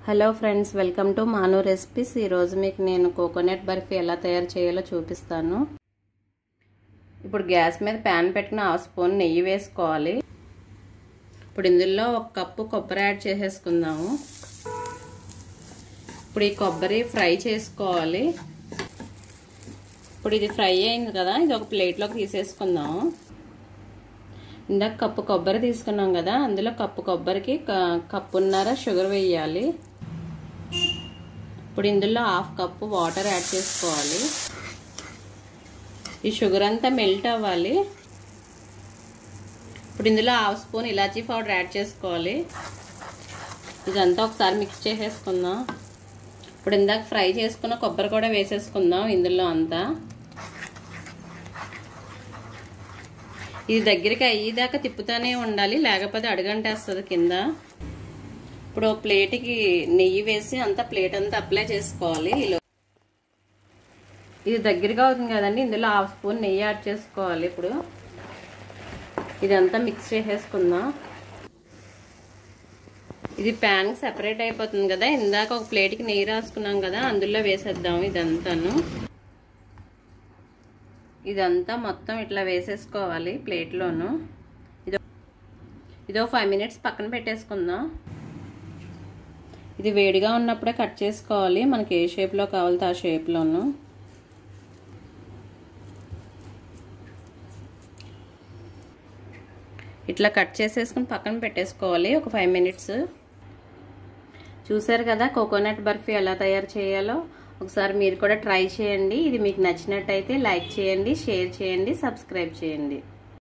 hello friends welcome to Manu recipes ఈరోజు మీకు నేను కోకోనట్ బర్ఫీ ఎలా తయారు చేయాలో చూపిస్తాను ఇప్పుడు గ్యాస్ మీద ప్యాన్ పెట్టుకుని హాఫ్ స్పూన్ నెయ్యి వేసుకోవాలి ఇప్పుడు ఇందులో ఒక కప్పు కొబ్బరి యాడ్ చేసేసుకుందాము ఇప్పుడు ఈ కొబ్బరి ఫ్రై చేసుకోవాలి ఇప్పుడు ఇది ఫ్రై అయింది కదా ఇది ఒక ప్లేట్లోకి తీసేసుకుందాము ఇందాక కప్పు కొబ్బరి తీసుకున్నాం కదా అందులో కప్పు కొబ్బరికి కప్పున్నర షుగర్ వేయాలి ఇప్పుడు ఇందులో హాఫ్ కప్పు వాటర్ యాడ్ చేసుకోవాలి ఈ షుగర్ అంతా మెల్ట్ అవ్వాలి ఇప్పుడు ఇందులో half spoon elaichi powder add చేసుకోవాలి ఇదంతా ఒకసారి మిక్స్ చేసేసుకుందాం ఇప్పుడు ఇందాక ఫ్రై చేసుకున్న కొబ్బరి కూడా వేసేసుకుందాం ఇందులో అంతా ఇది దగ్గరికి అయ్యేదాకా తిప్పుతూనే ఉండాలి లేకపోతే అడుగంటేస్తుంది కింద ఇప్పుడు ప్లేట్కి నెయ్యి వేసి అంతా ప్లేట్ అంతా అప్లై చేసుకోవాలి ఇది దగ్గరగా అవుతుంది కదండి ఇందులో హాఫ్ స్పూన్ నెయ్యి యాడ్ చేసుకోవాలి ఇప్పుడు ఇదంతా మిక్స్ చేసేసుకుందాం ఇది ప్యాన్ సెపరేట్ అయిపోతుంది కదా ఇందాక ఒక ప్లేట్కి నెయ్యి రాసుకున్నాం కదా అందులో వేసేద్దాం ఇదంతాను ఇదంతా మొత్తం ఇట్లా వేసేసుకోవాలి ప్లేట్లోను ఇదో ఇదో ఫైవ్ మినిట్స్ పక్కన పెట్టేసుకుందాం ఇది వేడిగా ఉన్నప్పుడే కట్ చేసుకోవాలి మనకి ఏ షేప్లో కావాలితే ఆ షేప్లోను ఇట్లా కట్ చేసేసుకుని పక్కన పెట్టేసుకోవాలి ఒక ఫైవ్ మినిట్స్ చూసారు కదా కోకోనట్ బర్ఫీ ఎలా తయారు చేయాలో ఒకసారి మీరు కూడా ట్రై చేయండి ఇది మీకు నచ్చినట్టయితే లైక్ చేయండి షేర్ చేయండి సబ్స్క్రైబ్ చేయండి